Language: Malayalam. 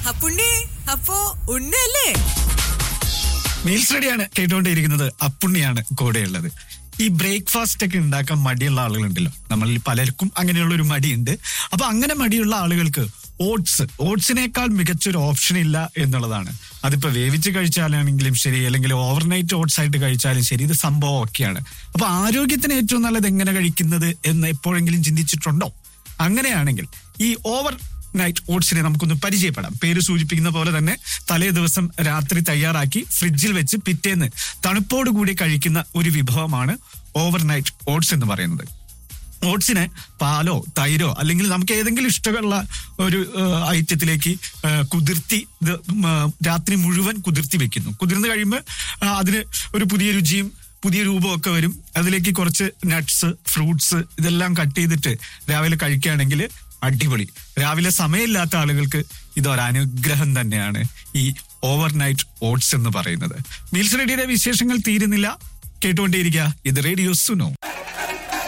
അപ്പുണ്ണി അപ്പോ ഉണ്ണല്ലേ മീൽസ് റെഡിയാണ് കേട്ടുകൊണ്ടേയിരിക്കുന്നത് അപ്പുണ്ണിയാണ് കൂടെയുള്ളത് ഈ ബ്രേക്ക്ഫാസ്റ്റ് ഒക്കെ ഉണ്ടാക്കാൻ മടിയുള്ള ആളുകളുണ്ടല്ലോ നമ്മളിൽ പലർക്കും അങ്ങനെയുള്ള ഒരു മടിയുണ്ട് അപ്പൊ അങ്ങനെ മടിയുള്ള ആളുകൾക്ക് ഓട്സ് ഓട്സിനേക്കാൾ മികച്ചൊരു ഓപ്ഷൻ ഇല്ല എന്നുള്ളതാണ് അതിപ്പോ വേവിച്ച് കഴിച്ചാലാണെങ്കിലും ശരി അല്ലെങ്കിൽ ഓവർനൈറ്റ് ഓട്സ് ആയിട്ട് കഴിച്ചാലും ശരി ഇത് സംഭവം ഒക്കെയാണ് അപ്പൊ ആരോഗ്യത്തിന് ഏറ്റവും നല്ലത് എങ്ങനെ കഴിക്കുന്നത് എന്ന് എപ്പോഴെങ്കിലും ചിന്തിച്ചിട്ടുണ്ടോ അങ്ങനെയാണെങ്കിൽ ഈ ഓവർ നൈറ്റ് ഓട്സിനെ നമുക്കൊന്ന് പരിചയപ്പെടാം പേര് സൂചിപ്പിക്കുന്ന പോലെ തന്നെ തലേ ദിവസം രാത്രി തയ്യാറാക്കി ഫ്രിഡ്ജിൽ വെച്ച് പിറ്റേന്ന് തണുപ്പോട് കൂടി കഴിക്കുന്ന ഒരു വിഭവമാണ് ഓവർ നൈറ്റ് ഓട്സ് എന്ന് പറയുന്നത് ഓട്സിനെ പാലോ തൈരോ അല്ലെങ്കിൽ നമുക്ക് ഏതെങ്കിലും ഇഷ്ടമുള്ള ഒരു ഏഹ്, ഐറ്റത്തിലേക്ക് ഏഹ്, കുതിർത്തി ഇത് ഉം, ഏഹ്, രാത്രി മുഴുവൻ കുതിർത്തി വെക്കുന്നു കുതിർന്ന് കഴിയുമ്പോൾ ആ, അതിന് ഒരു പുതിയ രുചിയും പുതിയ രൂപമൊക്കെ വരും അതിലേക്ക് കുറച്ച് നട്ട്സ് ഫ്രൂട്ട്സ് ഇതെല്ലാം കട്ട് ചെയ്തിട്ട് രാവിലെ കഴിക്കുകയാണെങ്കിൽ അടിപൊളി രാവിലെ സമയമില്ലാത്ത ആളുകൾക്ക് ഇതൊരു അനുഗ്രഹം തന്നെയാണ് ഈ ഓവർനൈറ്റ് ഓട്സ് എന്ന് പറയുന്നത് മീൽസ് റെഡിയുടെ വിശേഷങ്ങൾ തീരുന്നില്ല കേട്ടുകൊണ്ടേയിരിക്കുക ഇത് റേഡിയോ സുനോ